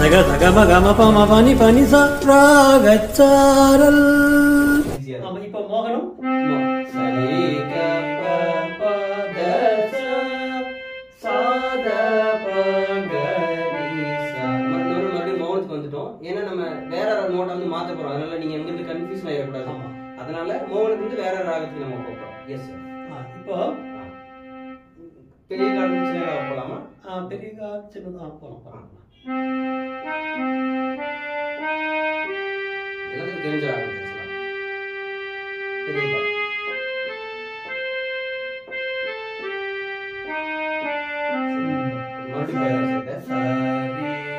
சக சகம கம பம பனி பனி ச ராகச்சாரல் ஈஸியா இருக்கும். ஆமா இப்போ மோகனம் மோ. சரி க ப ப த ச சா த ப க ரி ச. மறுபடியும் மறுபடியும் மௌனத்துக்கு வந்துட்டோம் ஏன்னா நம்ம வேற ஒரு நோட்டை வந்து மாத்த போறோம் அதனால நீங்க எங்கிருந்து கன்ஃபியூஷன் ஆயிடக்கூடாது ஆமா. அதனால மௌனத்துக்கு வந்து வேற ராகத்துக்கு நம்ம போகிறோம் எஸ் சார் ஆ, இப்போ பெரிய காலம் சின்ன காலம் போலாமா ஆ, பெரிய கா சின்னதா போலாம் போலாம் எல்லாத்துக்கும் தெரிஞ்ச ராகம் பேசலாம் பெரிய காலம் மறுபடியும் பேர சேர்த்த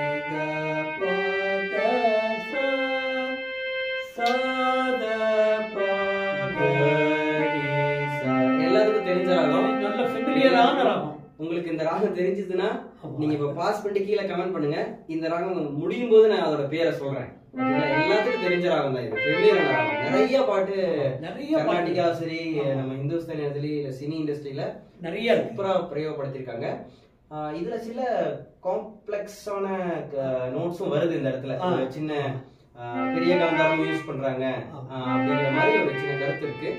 எல்லாத்துக்கும் தெரிஞ்ச ராகம் நல்ல ஃபெமிலியரான ராகம் உங்களுக்கு இந்த ராகம் தெரிஞ்சதுன்னா ஆமா. நீங்க இப்ப பாஸ் பண்ணிட்டு கீழே கமெண்ட் பண்ணுங்க இந்த ராகம் முடியும் போது நான் அதோட பேரை சொல்றேன் ஓகேங்களா? எல்லாத்துக்கும் தெரிஞ்ச ராகம் தான் இது ஃபெமிலியரான ராகம் நிறைய பாட்டு நிறைய பாட்டு. கர்நாடிகா சரி நம்ம இந்துஸ்தானி அதுலயும் இல்ல சினி இண்டஸ்ட்ரியில நிறைய இருக்கு சூப்பரா பிரயோகப்படுத்திருக்காங்க ஆஹ் இதுல சில காம்ப்ளெக்ஸான நோட்ஸும் வருது இந்த இடத்துல ஆ. ஒரு சின்ன ஆஹ் பெரிய காந்தாரம் யூஸ் பண்றாங்க ஆஹ் அப்படிங்கிற மாதிரி ஒரு சின்ன கருத்து இருக்கு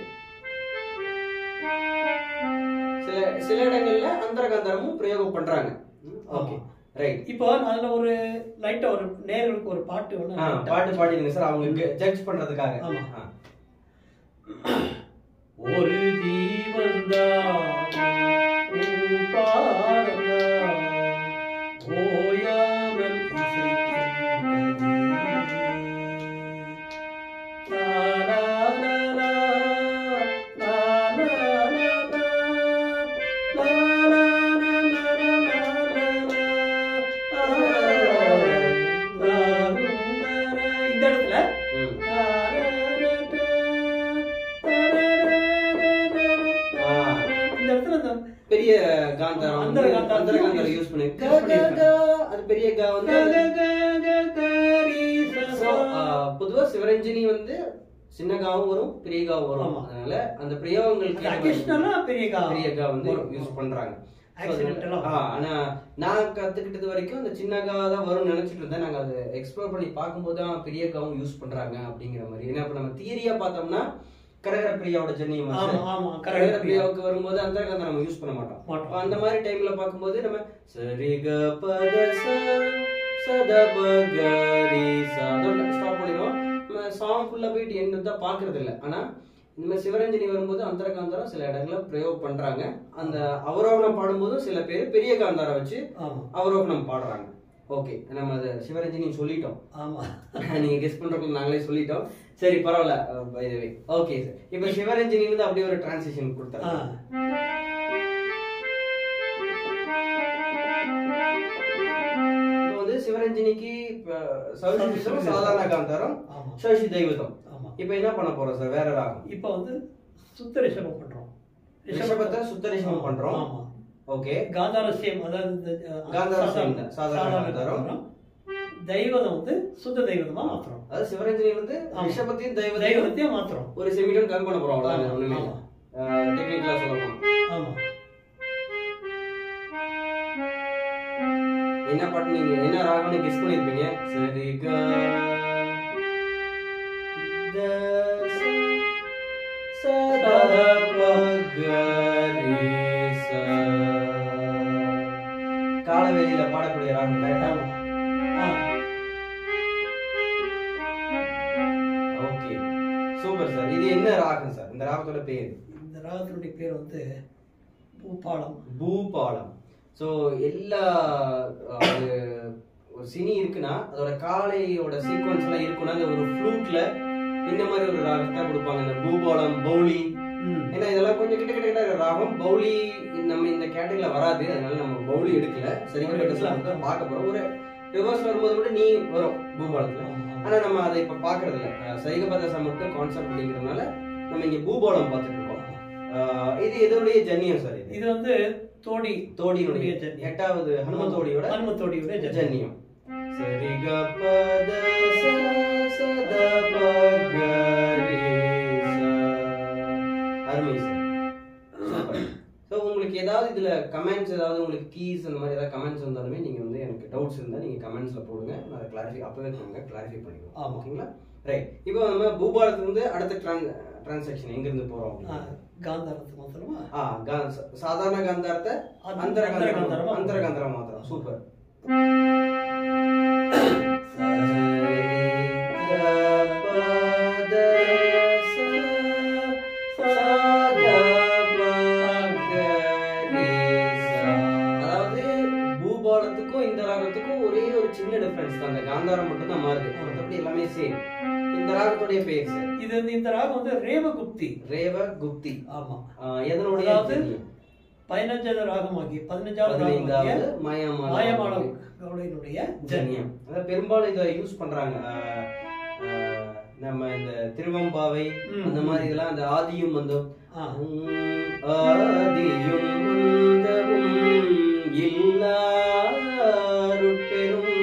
சில சில இடங்கள்ல அந்தர காந்தாரமும் பிரயோகம் பண்றாங்க ஓகே ரைட் இப்போ அதுல ஒரு லைட்டா ஒரு நேர்களுக்கு ஒரு பாட்டு ஒண்ணு light ஆ- பாட்டு பாடிடுங்க சார் அவங்களுக்கு ஜட்ஜ் பண்றதுக்காக ஆமா. ஆ. ஒரு ஜீவன்தான் உன் பாடல்தான் ஓயாமல் இசைக்கின்றது. லா, லா, லா, லா, லா, லா, லா, லா, லா, லா, லா, லா, லா, லா, லா. இந்த இடத்துல ம். இந்த இடத்துல இந்த பெரிய காந்தாரம் அந்தர காந்தாரம் அந்தர காந்தாரம் யூஸ் பண்ணி use பண்ணிருக்காங்க. அது பெரிய கா வந்து So, ஆஹ், பொதுவா சிவரஞ்சனி வந்து சின்ன காவும் வரும் பெரிய காவும் வரும் ஆமா. அதனால அந்த பிரயோகங்களுக்கு அடிஷனலா பெரிய கா பெரிய கா வந்து வரும். யூஸ் பண்றாங்க So, Accidental ஆ. ஆ, ஆனா நான் கத்துக்கிட்டது வரைக்கும் அந்த சின்ன கா தான் வரும்னு நினைச்சிட்டு இருந்தேன் நாங்க அதை எக்ஸ்ப்ளோர் பண்ணி பார்க்கும்போது தான் பெரிய காவும் யூஸ் பண்றாங்க அப்படிங்கிற மாதிரி ஏன்னா இப்ப நம்ம தியரியா பார்த்தோம்னா கரகர பிரியாவோட ஜென்னியம் ஆமா ஆமா கரகர கரெக்ட் பிரியாவுக்கு வரும்போது அந்த காந்தம் நம்ம யூஸ் பண்ண மாட்டோம் மாட்டோம். அப்ப அந்த மாதிரி டைம்ல பார்க்கும்போது நம்ம சரி க பத ச சத ப க ரி ச அதோட ஸ்டாப் பண்ணிடுவோம் நம்ம சாங் ஃபுல்லா போயிட்டு என்ன தான் பாக்குறது இல்ல ஆனா இந்த மாதிரி சிவரஞ்சனி வரும்போது அந்தர காந்தாரம் சில இடங்கள்ல பிரயோகம் பண்றாங்க அந்த அவரோகணம் பாடும்போதும் சில பேர் பெரிய காந்தாரம் வச்சு ஆமா அவரோகணம் பாடுறாங்க ஓகே நம்ம அதை சிவரஞ்சனி சொல்லிட்டோம் ஆமா நீங்க கெஸ் பண்றதுக்கு நாங்களே சொல்லிட்டோம் சரி பரவாயில்ல by the way okay sir இப்போ சிவரஞ்சனில இருந்து அப்படியே ஒரு டிரான்சிஷன் ஆ. கொடுத்தாங்க இப்போ வந்து சிவரஞ்சனிக்கு இப்ப சௌஷி விதம் சாதாரண காந்தாரம் ஆமா சௌஷி தெய்வதம் ஆமா இப்போ என்ன பண்ண போறோம் சார் வேற ராகம் இப்போ வந்து சுத்த ரிஷபம் பண்றோம் ரிஷபத்தை சுத்த ரிஷபம் பண்றோம் ஆமா ஓகே காந்தாரசியம் அதாவது இந்த, அஹ், காந்தாரசியம் தான், சாதாரண சாதாரண காந்தாரம். காந்தாரம். தெய்வதம் வந்து சுத்த தெய்வதமா மாத்துறோம் அதாவது சிவரஞ்சனி வந்து ஆமா. ரிஷபத்தையும் தெய்வத்தையும் தெய்வத்தையும் மாத்துறோம் ஒரு செமிடன் கம்மி பண்ண போறோம் அவ்வளவுதான் ஒண்ணுமே ஆமா. டெக்னிக்கலா சொல்லணும் ஆமா என்ன பாட்டு நீங்க என்ன ராகம்னு கெஸ் பண்ணிருப்பீங்க சரி க த ச ச த ப க ரி ச காலவெளியில பாடக்கூடிய ராகம் கரெக்டா ஆ. ஓகே சூப்பர் சார் இது என்ன ராகம் சார் இந்த ராகத்தோட பேர் இந்த ராகத்தினுடைய பேர் வந்து பூபாலம் பூபாலம் ஸோ எல்லா அது ஒரு சினி இருக்குன்னா அதோட காலையோட சீக்வன்ஸ் எல்லாம் இருக்குன்னா அந்த ஒரு ஃப்ளூட்ல இந்த மாதிரி ஒரு ராகத்தை கொடுப்பாங்க இந்த பூபாலம் பௌலி ம். ஏன்னா இதெல்லாம் கொஞ்சம் கிட்ட கிட்ட கிட்ட ராகம் பௌலி நம்ம இந்த கேட்டகரியில வராது அதனால நம்ம பௌலி எடுக்கல சரிங்க தான் பார்க்க போறோம் ஒரு ரிவர்ஸ் வரும்போது கூட நீ வரும் பூபாலத்துல ஆமா, ஆமா. ஆனா நம்ம அதை இப்ப பாக்குறது இல்ல சைகபதசம் மட்டும் கான்செப்ட் அப்படிங்கிறதுனால நம்ம இங்க பூபாலம் பார்த்துட்டு இருக்கோம் ஆஹ் இது எதோடைய ஜன்னியம் சார் இது இது வந்து தோடி தோடியினுடைய ஜன்னியம். எட்டாவது ஹனுமத்தோடியோட ஹனுமத்தோடியுடைய ஜன்னியம் ஜன்னியம் சரி க ப த ச ச த ப க ரி ச அருமை சார் சூப்பர் ஸோ உங்களுக்கு உங்களுக்கு ஏதாவது இதுல கமெண்ட்ஸ் ஏதாவது உங்களுக்கு கீஸ் அந்த மாதிரி ஏதாவது கமெண்ட்ஸ் வந்தாலுமே நீங்க வந்து எனக்கு டவுட்ஸ் இருந்தா நீங்க கமெண்ட்ஸ்ல போடுங்க நான் அதை கிளாரிஃபை அப்பவே போடுங்க கிளாரிஃபை பண்ணிடுவோம் ஆமா. ஓகேங்களா ரைட் இப்போ நம்ம பூபாலத்துல இருந்து அடுத்த ட்ரான் டிரான்சாக்ஷன் எங்க இருந்து போறோம் ஆ, அப்படின்னா? காந்தாரத்துக்கு மாத்திரமா ஆ கா- ச- சாதாரண காந்தாரத்தை அந்த- அந்தர அந்தர காந்தாரம் காந்தாரமா? அந்தர காந்தாரம் மாத்திரம் சூப்பர் அதாவது பூபாலத்துக்கும் இந்த ராகத்துக்கும் ஒரே ஒரு சின்ன டிஃபரன்ஸ் தான் அந்த காந்தாரம் மட்டும் தான் மாறுது மற்றபடி எல்லாமே சேம் இந்த ராகத்துடைய பேர் சார் இது வந்து இந்த ராகம் வந்து ரேவகுப்தி ரேவ குப்தி ஆமா ஆஹ் எதனுடைய அதாவது ஜன்யம்? பதினஞ்சாவது ராகமாகி பதினஞ்சாவது பதினைந்தாவது ராகமாகிய மாயாமாலா மாயமாள கவுடையினுடைய ஜன்யம் ஜன்யம் அதாவது பெரும்பாலும் இதை யூஸ் பண்றாங்க ஆஹ் ஆஹ் நம்ம இந்த திருவம்பாவை ம். அந்த மாதிரி இதெல்லாம் அந்த ஆதியும் வந்து ஆ. ஆதியும் அந்தமும் இல்லாருட்பெரும்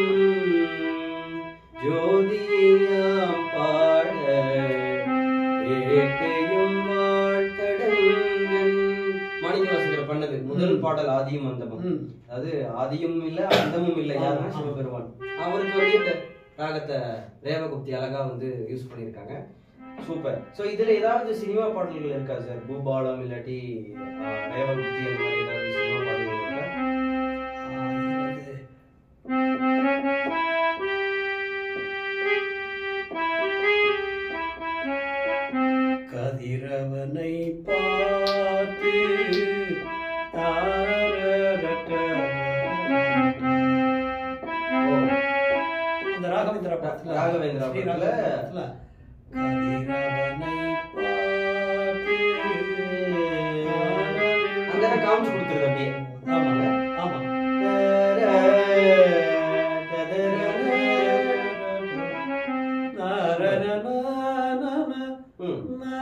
ஜோதியாம் பாட கேட்டையும் வாழ்த்தடங்கன் மாணிக்கவாசகர் பண்ணது முதல் ம். பாடல் ஆதியும் அந்தமும் ம். அதாவது ஆதியும் இல்ல அந்தமும் இல்ல யாருன்னா ஆமா. சிவபெருமான் அவருக்கு வந்து இந்த ராகத்தை ரேவகுப்தி அழகா வந்து யூஸ் பண்ணியிருக்காங்க சூப்பர் சோ இதுல ஏதாவது சினிமா பாடல்கள் இருக்கா சார் பூபாலம் இல்லாட்டி ஆஹ், ரேவகுப்தி அந்த மாதிரி ஏதாவது சினிமா பாடல்கள் இருக்கா ஆ, இது வந்து கதிரவனை பார்த்து தாரரட்ட. ஓ, அந்த ராகவேந்திரா படத்துல ராகவேந்திரா ஸ்ரீ படத்துல ராகவேந்திரா படத்துல கதிரவனை பார்த்து அந்த இடம் காமிச்சு கொடுத்துருது அப்படியே ஆமா ஆமா ம்.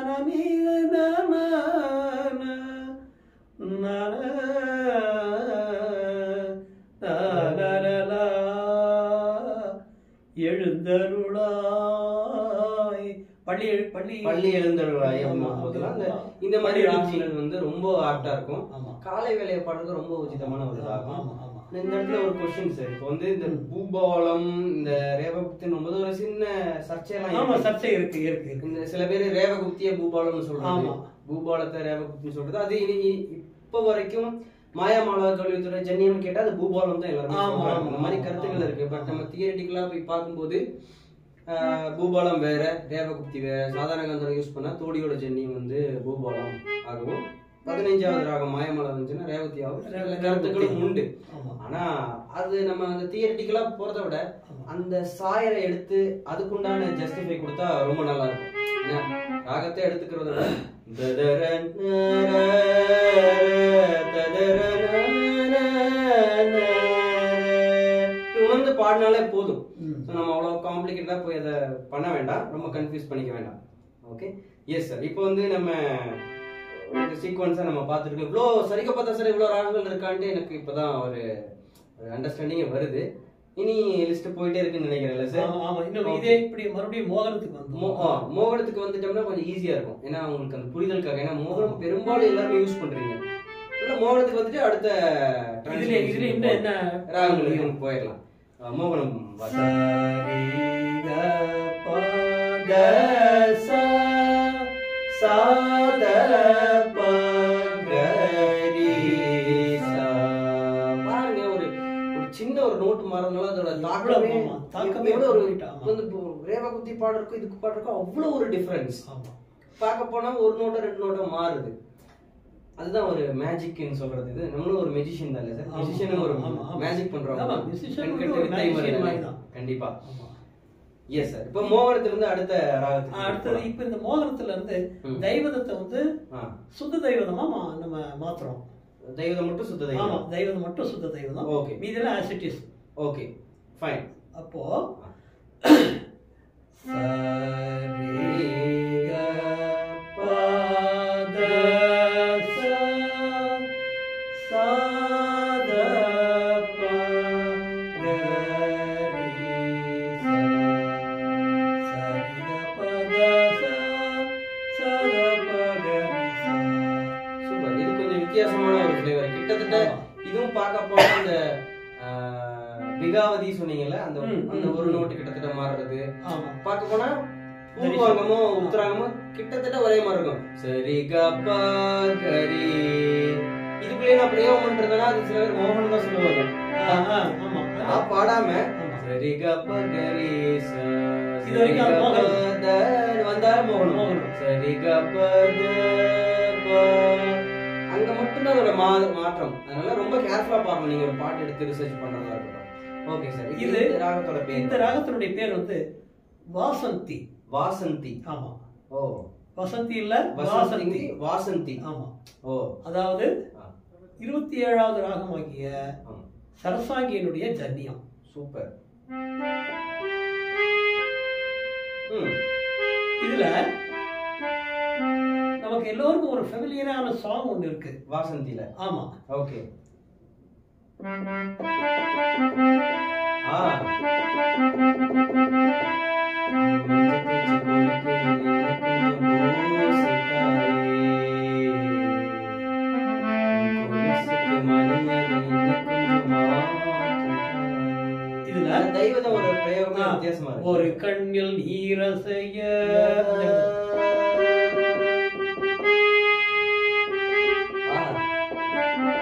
எழுந்தருளாய் பள்ளி எழு- பள்ளி பள்ளி எழுந்தருளாய் ஆமா, அப்படின்னும் போதெல்லாம் அந்த ஆமா. இந்த மாதிரி பள்ளி ராகங்கள் வந்து ரொம்ப ஆப்டா இருக்கும் ஆமா காலை வேலையை பாடுறது ரொம்ப உச்சிதமான ஒரு ராகம் ஆமா ஆமா இந்த இடத்துல ஒரு கொஸ்டின் சார் இப்போ வந்து இந்த பூபாலம் இந்த ரேவகுப்தின் போது ஒரு சின்ன சர்ச்சையெல்லாம் ஆமா இருக்கு. சர்ச்சை இருக்கு இருக்கு இருக்கு இந்த சில பேர் ரேவகுப்திய பூபாலம்னு சொல்றாங்க ஆமா. பூபாலத்தை ரேவகுப்தின்னு சொல்றது அது இனி இப்ப வரைக்கும் மாயாமாலா கல்வித்துறை ஜன்னியம் கேட்டா அது பூபாலம் தான் எல்லாருமே ஆமா, சொல்றாங்க ஆமா, இந்த மாதிரி ஆமா, கருத்துக்கள் ஆமா. இருக்கு பட் நம்ம தியரிட்டிக்கலா போய் பார்க்கும்போது ஆஹ், பூபாலம் வேற ரேவகுப்தி வேற சாதாரண கந்தரம் யூஸ் பண்ணா தோடியோட ஜன்னியம் வந்து பூபாலம் ஆகவும் பதினைஞ்சாவது ராகம் மாயமாலா வந்துச்சுன்னா ரேவதி ஆகும் சில கருத்துக்களும் உண்டு ஆமா ஆனா அது நம்ம அந்த தியரிட்டிக்கலா போறதை விட ஆமா. அந்த சாயரை எடுத்து அதுக்குண்டான ஜஸ்டிஃபை கொடுத்தா ரொம்ப நல்லா இருக்கும் ஏன்னா, ராகத்தை எடுத்துக்கிறத விட ததர நர ததர நர நர. இது உணர்ந்து பாடினாலே போதும் ம். So, நம்ம அவ்வளோ காம்ப்ளிகேட்டடாக போய் அதை பண்ண வேண்டாம் ரொம்ப கன்ஃபியூஸ் பண்ணிக்க வேண்டாம் ஓகே எஸ் சார் இப்போ வந்து நம்ம ஒரு சீக்வன்ஸாக நம்ம பார்த்துருக்கோம் இவ்வளோ சரிக பார்த்தா சார் இவ்வளோ ராகங்கள் இருக்கான்ட்டு எனக்கு இப்போதான் ஒரு அண்டர்ஸ்டாண்டிங்கே வருது இனி லிஸ்ட் போயிட்டே இருக்குன்னு நினைக்கிறேன்ல சார் ஆமா ஆமா இன்னும் இதே இப்படி மறுபடியும் மோகனத்துக்கு மோ வந்து ஆ, மோகனத்துக்கு வந்துட்டோம்னா கொஞ்சம் ஈஸியா இருக்கும் ஏன்னா உங்களுக்கு அந்த புரிதலுக்காக ஏன்னா மோகனம் பெரும்பாலும் எல்லாருமே யூஸ் பண்றீங்க இல்ல மோகனத்துக்கு வந்துட்டு அடுத்த இதுல இதுல இன்னும் என்ன ராகங்களுக்கு நம்ம போயிடலாம் ஆ, மோகனம் வாசி. சரிக பத ச சா த ப க ரி சா. பாருங்க ஒரு ஒரு சின்ன ஒரு நோட்டு மாறதுனால அதோட தாக்கமே ஆமா, தாக்கமே எவ்வளவு ஒரு complete, ஆமா. வந்து இப்போ ரேவகுத்தி பாடுறதுக்கும் இதுக்கு பாடுறதுக்கும் அவ்வளவு ஒரு டிஃபரன்ஸ் ஆமா பார்க்க போனா ஒரு நோட்டை ரெண்டு நோட்டை மாறுது அதுதான் ஒரு மேஜிக்னு சொல்றது இது நம்மளும் ஒரு மெஜிஷியன் தான் இல்ல சார் ஆமா, மெஜிஷியன் ஒரு ஆமா, ஆமா. மேஜிக் பண்றோம் ஆமா, musician வந்து கண்கட்டு ஒரு வித்தை magician மாதிரி மாதிரி தானே? தான். கண்டிப்பா ஆமா எஸ் சார் இப்போ மோகனத்துல இருந்து அடுத்த ராகத்துக்கு அடுத்தது போலாம். இப்ப இந்த மோகனத்துல இருந்து ம். தெய்வதத்தை வந்து ஆ, சுத்த தெய்வதமா மா- நம்ம மாத்துறோம் தெய்வம் மட்டும் சுத்த ஆமா தெய்வம் தெய்வதம் மட்டும் சுத்த தெய்வதம் Okay. மீதெல்லாம் ஆசிட்டிஸ் ஓகே ஃபைன் அப்போ சூப்பர் இது கொஞ்சம் வித்தியாசமான ஒரு ஃப்ளேவர் கிட்டத்தட்ட ஆமா. இதுவும் பார்க்க போனா அந்த ஆஹ், பிகாவதி சொன்னீங்கல்ல அந்த ம், அந்த ம், ஒரு ம். நோட்டு கிட்டத்தட்ட மாறுறது ஆமா பார்க்க போனா பூர்வாங்கமோ உத்தராங்கமோ கிட்டத்தட்ட ஒரே மாதிரி இருக்கும் சரி கப்பா கரி இதுக்குள்ளே நான் பிரயோகம் பண்றதுனா அது சில பேர் மோகன் தான் சொல்லுவாங்க ஆ, ஆ, ஆமா நான் பாடாம ஆமா. சரி கப்பா கரி ச, இது வரைக்கும் அது சரி மோகனம். கப்ப த வந்தா மோகனம் மோகனம். சரி கப்ப த ப. அங்க மட்டும்தான் அதோட மா மாற்றம் அதனால ரொம்ப கேர்ஃபுல்லா பாருங்க நீங்க ஒரு பாட்டு எடுத்து ரிசர்ச் பண்றதா இருக்கட்டும் ஓகே சார் இது இது- இந்த ராகத்தோட இந்த பேர் ராகத்தினுடைய பேர் வந்து வாசந்தி வாசந்தி ஆமா ஓ வசந்தி இல்ல வசந்தி வாசந்தி வாசந்தி ஆமா ஓ அதாவது ஆ, இருபத்தி ஏழாவது ராகமாகிய ஆ. சரசாங்கியினுடைய ஜன்னியம் சூப்பர் ம் இதுல நமக்கு எல்லோருக்கும் ஒரு ஃபெமிலியரான சாங் ஒண்ணு இருக்கு வாசந்தில ஆமா ஓகே ஆ இதுல தெய்வத ஒரு பிரயோகம் ஆ, வித்தியாசமா இருக்கு ஒரு கண்ணில் நீரசைய ஆ.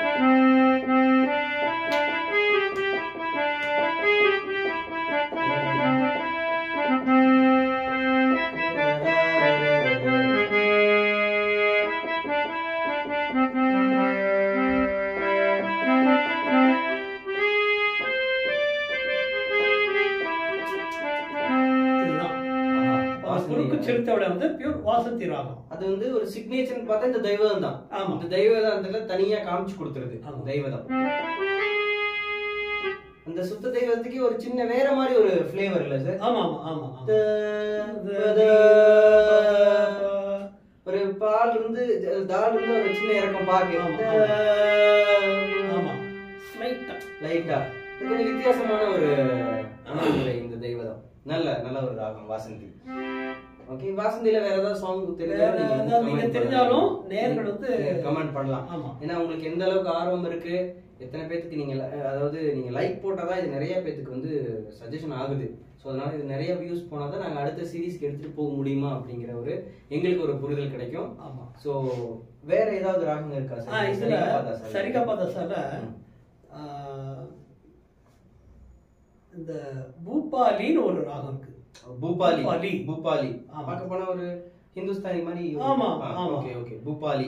இதுதான் ஆஹா, ஒரு வாசந்தி. குறுக்கு சிறுத்தோட வந்து பியூர் வாசந்தி ராகம் அது வந்து ஒரு சிக்னேச்சர் பார்த்தா இந்த தெய்வம் தான் ஆமா இந்த தெய்வதத்துல தனியா காமிச்சு கொடுத்துருது ஆமா. தெய்வதம் அந்த சுத்த தெய்வத்துக்கு ஒரு சின்ன வேற மாதிரி ஒரு ஃப்ளேவர் இல்ல சார் ஆமா ஆமா ஆமா ஆமா. ஒரு பால் இருந்து தால் இருந்து ஒரு சின்ன இறக்கம் பாக்கு ஆமா, ஆமா ஸ்லைட்டா லைட்டா இது கொஞ்சம் வித்தியாசமான ஒரு அணுகுமுறை இந்த தெய்வதம் நல்ல நல்ல ஒரு ராகம் வாசந்தி ஓகே வாசந்தில வேற ஏதாவது சாங் வேற ஏதாவது நீங்க தெரிஞ்சாலும் நேயர்கள் வந்து கமெண்ட் பண்ணலாம் ஆமா ஏன்னா உங்களுக்கு எந்த அளவுக்கு ஆர்வம் இருக்கு எத்தனை பேத்துக்கு நீங்க li- அதாவது நீங்க லைக் போட்டாதான் இது நிறைய பேத்துக்கு வந்து சஜஷன் ஆகுது ஸோ அதனால இது நிறைய வியூஸ் போனால் தான் நாங்கள் அடுத்த சீரீஸ்க்கு எடுத்துட்டு போக முடியுமா அப்படிங்கிற ஒரு எங்களுக்கு ஒரு புரிதல் கிடைக்கும் ஆமா ஸோ வேற ஏதாவது ராகங்க இருக்கா ஆ, சார் இதுல சரிகபாதா சார். சரிகப்பா தசால ம். இந்த பூபாலின்னு ஒரு ராகம் இருக்கு பூபாலி பூபாலி. பூபாலி ஆமா. பார்க்க போனா ஒரு ஹிந்துஸ்தானி மாதிரி ஆமா, ஆமா. ஓகே ஓகே பூபாலி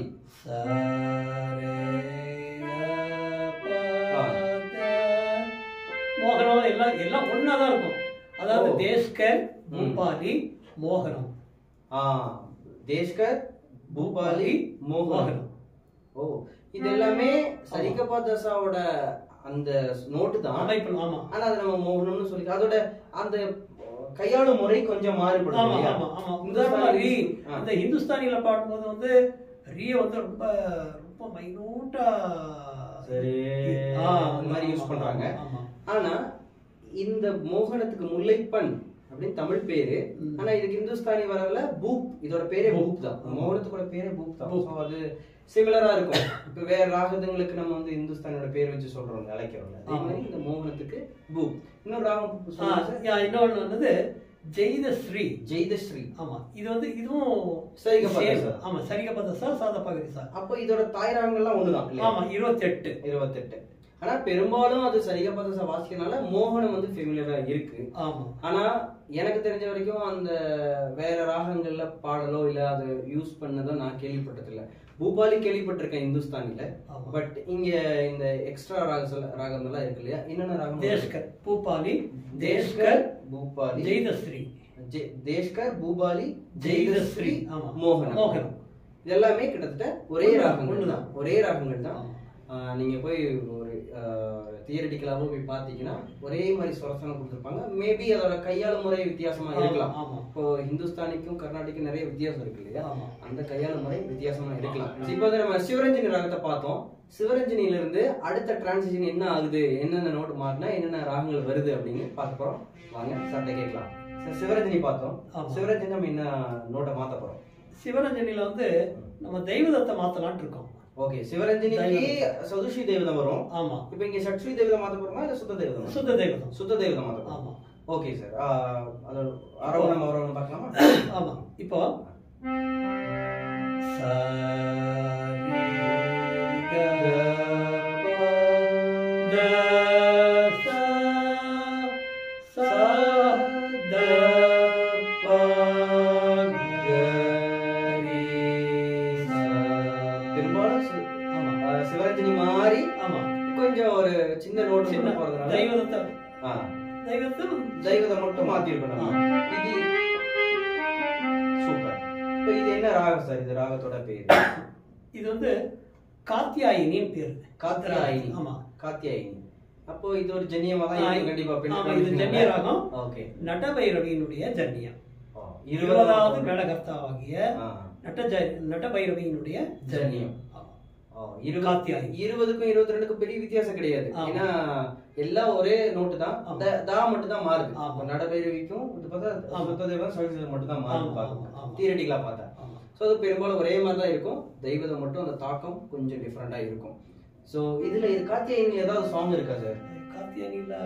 மோகனம் எல்லாம் எல்லாம் ஒண்ணா தான் இருக்கும் அதாவது ஓ. தேஸ்கர் ம். பூபாலி மோகனம் ஆ தேஷ்கர் பூபாலி மோகன் ஓ இது எல்லாமே சரிகபா தசாவோட அந்த நோட்டு தான் அமைப்பு ஆமா ஆனா அது நம்ம மோகனம்னு சொல்லி அதோட அந்த கையாளும் முறை கொஞ்சம் மாறுபடும் ஆமா இல்லையா? ஆமா ஆமா உதாரணமா ரீ ஆ. இந்த ஹிந்துஸ்தானில பாடும்போது வந்து ரீ வந்து ரொம்ப ரொம்ப மைனூட்டா சரி ஆ, அந்த மாதிரி யூஸ் ஆமா, பண்றாங்க ஆமா ஆனா இந்த மோகனத்துக்கு முல்லைப்பண் அப்படின்னு தமிழ் பேரு ம். ஆனா இதுக்கு இந்துஸ்தானி வரல பூப் இதோட பேரே பூப். பூப் தான் ஆமா. மோகனத்துக்கோட பேரே பூப் தான் பூப். So அது சிமிலரா இருக்கும் இப்ப வேற ராகதங்களுக்கு நம்ம வந்து இந்துஸ்தானியோட பேர் வச்சு சொல்றோம் அழைக்கிறோம்ல அதே ஆமா. மாதிரி இந்த மோகனத்துக்கு பூப் இன்னொரு ராகம் ஆ, சொல்லுங்க சார். யா, இன்னொன்னு வந்து ஜெய்தஸ்ரீ ஜெய்தஸ்ரீ ஆமா இது வந்து இதுவும் சரிகப்பா same. தசா. ஆமா சரிகப்பா தசா சாதா பகரி சார் அப்போ இதோட தாய் ராகங்கள்லாம் ஒண்ணுதான் இல்லையா ஆமா இருபத்தெட்டு இருபத்தெட்டு ஆனா பெரும்பாலும் அது சரிகபதச வாசிக்கிறதுனால மோகனம் வந்து ஃபெமிலியரா இருக்கு ஆமா ஆனா எனக்கு தெரிஞ்ச வரைக்கும் அந்த வேற ராகங்கள்ல பாடலோ இல்ல அது யூஸ் பண்ணதோ நான் கேள்விப்பட்டதில்ல பூபாலி கேள்விப்பட்டிருக்கேன் இந்துஸ்தானில ஆமா. பட் இங்க இந்த எக்ஸ்ட்ரா ராக ராகம் எல்லாம் இருக்கு இல்லையா என்னென்ன ராகம் தேஷ்கர் பூபாலி தேஷ்கர் தேஷ்கர் பூபாலி ஜெய்தஸ்ரீ ஜெ- தேஷ்கர் பூபாலி ஜெய்தஸ்ரீ ஜெய்தஸ்ரீ ஆமா மோகனம் மோகனம் இது எல்லாமே கிட்டத்தட்ட ஒரே ஒண்ணுதான், ராகங்கள் ஒண்ணுதான். தான் ஒரே ராகங்கள் தான் ஆமா. ஆஹ் நீங்க போய் ஒரு தியரட்டிக்கலாவும் போய் பார்த்தீங்கன்னா ஒரே மாதிரி சொரசனம் கொடுத்துருப்பாங்க மேபி அதோட கையாளும் முறை வித்தியாசமா இருக்கலாம் ஆமா இப்போ ஹிந்துஸ்தானிக்கும் கர்நாடிக்கும் நிறைய வித்தியாசம் இருக்கு இல்லையா ஆமா அந்த கையாளும் முறை வித்தியாசமா இருக்கலாம் இப்போ வந்து நம்ம சிவரஞ்சனி ராகத்தை பார்த்தோம் சிவரஞ்சனியில இருந்து அடுத்த டிரான்சிஷன் என்ன ஆகுது என்னென்ன நோட்டு மாறினா என்னென்ன ராகங்கள் வருது அப்படின்னு பார்க்க போறோம் வாங்க சட்டை கேட்கலாம் சார் சிவரஞ்சனி பார்த்தோம் ஆமா. சிவரஞ்சனி நம்ம என்ன நோட்டை மாத்த போறோம் சிவரஞ்சனில வந்து நம்ம தெய்வதத்தை மாத்தலாம்னு இருக்கோம் ஓகே சிவரஞ்சனிக்கு சதுஷி தேவதம் வரும் ஆமா இப்போ இங்க சட்சுரி தேவதம் மாத்த போறோமா இல்ல சுத்த தேவதம் சுத்த தேவதம் சுத்த தேவதம் மாத்த போறோம் ஆமா ஓகே சார் அது அரவணம் அரவணம் பார்க்கலாமா ஆமா இப்போ பெரும்பாலும் சு- ஆமா ஆ, சிவரஞ்சனி மாறி ஆமா கொஞ்சம் ஒரு சின்ன நோட் சின்ன போறதுனால தெய்வத்தை ஆ, தெய்வத்தை தெய்வத்தை மட்டும் மாத்தி இருக்கணும் இது சூப்பர் இப்போ இது என்ன ராகம் சார் இது ராகத்தோட பேர் இது வந்து காத்தியாயினின்னு பேரு காத்தியாயினி ஆமா காத்தியாயினி அப்போ இது ஒரு ஜன்னியமா தான் ஆ, இருக்கும் கண்டிப்பா பெண் ஆமா, இது ஜன்னிய ராகம். ஓகே நடபைரவியினுடைய ஜன்னியம் இருபதாவது இருபதாவது மேடகர்த்தாவாகிய ஆ, நட்ட நடபைரவியினுடைய ஜன்னியம் ஆமா. ஓ, இருபது- காத்தியாயினி. இருபதுக்கும் இருபத்தி ரெண்டுக்கும் பெரிய வித்தியாசம் கிடையாது ஆமா. ஏன்னா எல்லாம் ஒரே நோட்டு தான் ஆமா. த- தா மட்டும் தான் மாறுது ஆமா. இப்ப நடபைரவிக்கும் இது பார்த்தா ஆமா. சுத்ததேவா சவிதேவம் மட்டும் தான் மாறுது ஆமா, பார்க்க ஆமா, ஆமா. தியரட்டிக்கலா பார்த்தா ஆமா. ஸோ அது பெரும்பாலும் ஒரே மாதிரி தான் இருக்கும் தெய்வதம் மட்டும் அந்த தாக்கம் கொஞ்சம் டிஃப்ரெண்டா இருக்கும் ஸோ இதுல இது காத்தியாயினி ஏதாவது சாங் இருக்கா சார் காத்தியாயினில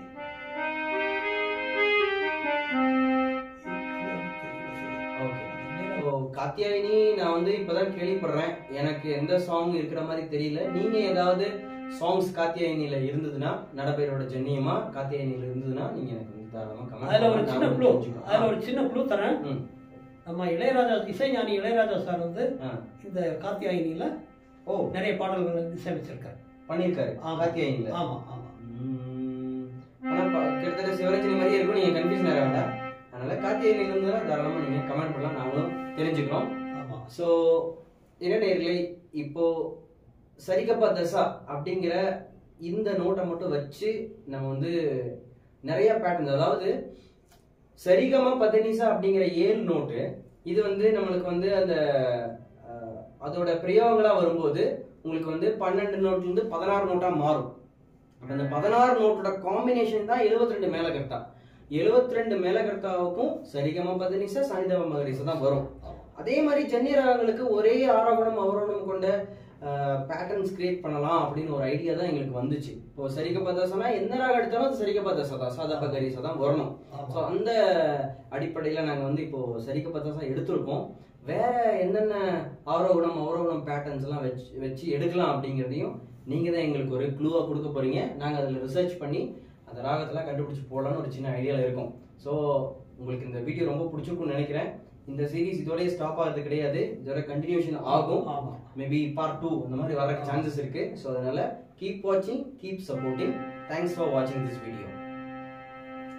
ஓகே ஸோ காத்தியாயினி நான் வந்து இப்பதான் கேள்விப்படுறேன் எனக்கு எந்த சாங் இருக்கிற மாதிரி தெரியல நீங்க ஏதாவது சாங்ஸ் காத்தியாயினில இருந்ததுன்னா நடப்பேரோட ஜென்னியமா காத்தியாயினில இருந்ததுன்னா நீங்க எனக்கு வந்து தாராளமா அதுல ஒரு comment சின்ன பண்ணுங்க. க்ளூ நான் தெரிஞ்சுக்கிறேன். அதுல ஒரு சின்ன க்ளூ தரேன் ம். நம்ம இளையராஜா இசைஞானி இளையராஜா சார் வந்து ஆ. இந்த காத்தியாயினில ஓ நிறைய பாடல்கள் இசையமைச்சிருக்காரு பண்ணிருக்காரு ஆமா. காத்தியாயினில ஆமா ஆமா ம். ஆனா ப- கிட்டத்தட்ட சிவரஞ்சனி மாதிரியே இருக்கும் நீங்க கன்ஃபியூஷன் ஆக வேண்டாம் அதனால காத்தியாயினில இருந்ததுன்னா தாராளமா நீங்க கமெண்ட் பண்ணலாம் நாங்களும் தெரிஞ்சுக்கிறோம் ஆமா ஸோ என்ன நேர்களே இப்போ சரிகப்பா தசா அப்படிங்கிற இந்த நோட்டை மட்டும் வச்சு நம்ம வந்து நிறைய பேட்டர்ன் அதாவது சரிகம பதனிசா அப்படிங்கிற ஏழு நோட்டு இது வந்து நம்மளுக்கு வந்து அந்த அஹ், அதோட பிரயோகங்களா வரும்போது உங்களுக்கு வந்து பன்னெண்டு நோட்ல இருந்து பதினாறு நோட்டா மாறும் அப்ப அந்த பதினாறு நோட்டோட காம்பினேஷன் தான் 72 ரெண்டு மேலகர்த்தா 72 ரெண்டு மேலகர்த்தாவுக்கும் சரிகம பதனிசா சனிதவ மகரிசா தான் வரும் அதே மாதிரி ஜன்னிய ராகங்களுக்கு ஒரே ஆரோகணம் அவரோகணம் கொண்ட பேட்டர்ன்ஸ் கிரியேட் பண்ணலாம் அப்படின்னு ஒரு ஐடியா தான் எங்களுக்கு வந்துச்சு இப்போ சரிக பதாசனா எந்த ராகம் எடுத்தாலும் அது சரிக பதாசா தான் சாதா பகரிசா தான் வரணும் ஆமா. ஸோ அந்த அடிப்படையில் நாங்கள் வந்து இப்போ சரிக பதாசா எடுத்திருக்கோம் வேற என்னென்ன ஆரோகணம் அவரோகணம் பேட்டர்ன்ஸ் எல்லாம் வச்சு வச்சு எடுக்கலாம் அப்படிங்கிறதையும் நீங்கள் தான் எங்களுக்கு ஒரு க்ளூவாக கொடுக்க போறீங்க நாங்கள் அதில் ரிசர்ச் பண்ணி அந்த ராகத்தெல்லாம் கண்டுபிடிச்சு போடலாம்னு ஒரு சின்ன ஐடியாவில் இருக்கும் ஸோ உங்களுக்கு இந்த வீடியோ ரொம்ப பிடிச்சிருக்கும்னு நினைக்கிறேன் இந்த சீரிஸ் இதோடய ஸ்டாப் ஆகிறது கிடையாது இதோட கண்டினியூஷன் ஆகும் ஆமா மேபி பார்ட் டூ இந்த மாதிரி வர சான்சஸ் இருக்கு ஸோ அதனால கீப் வாட்சிங் கீப் சப்போர்ட்டிங் தேங்க்ஸ் ஃபார் வாட்சிங் திஸ் வீடியோ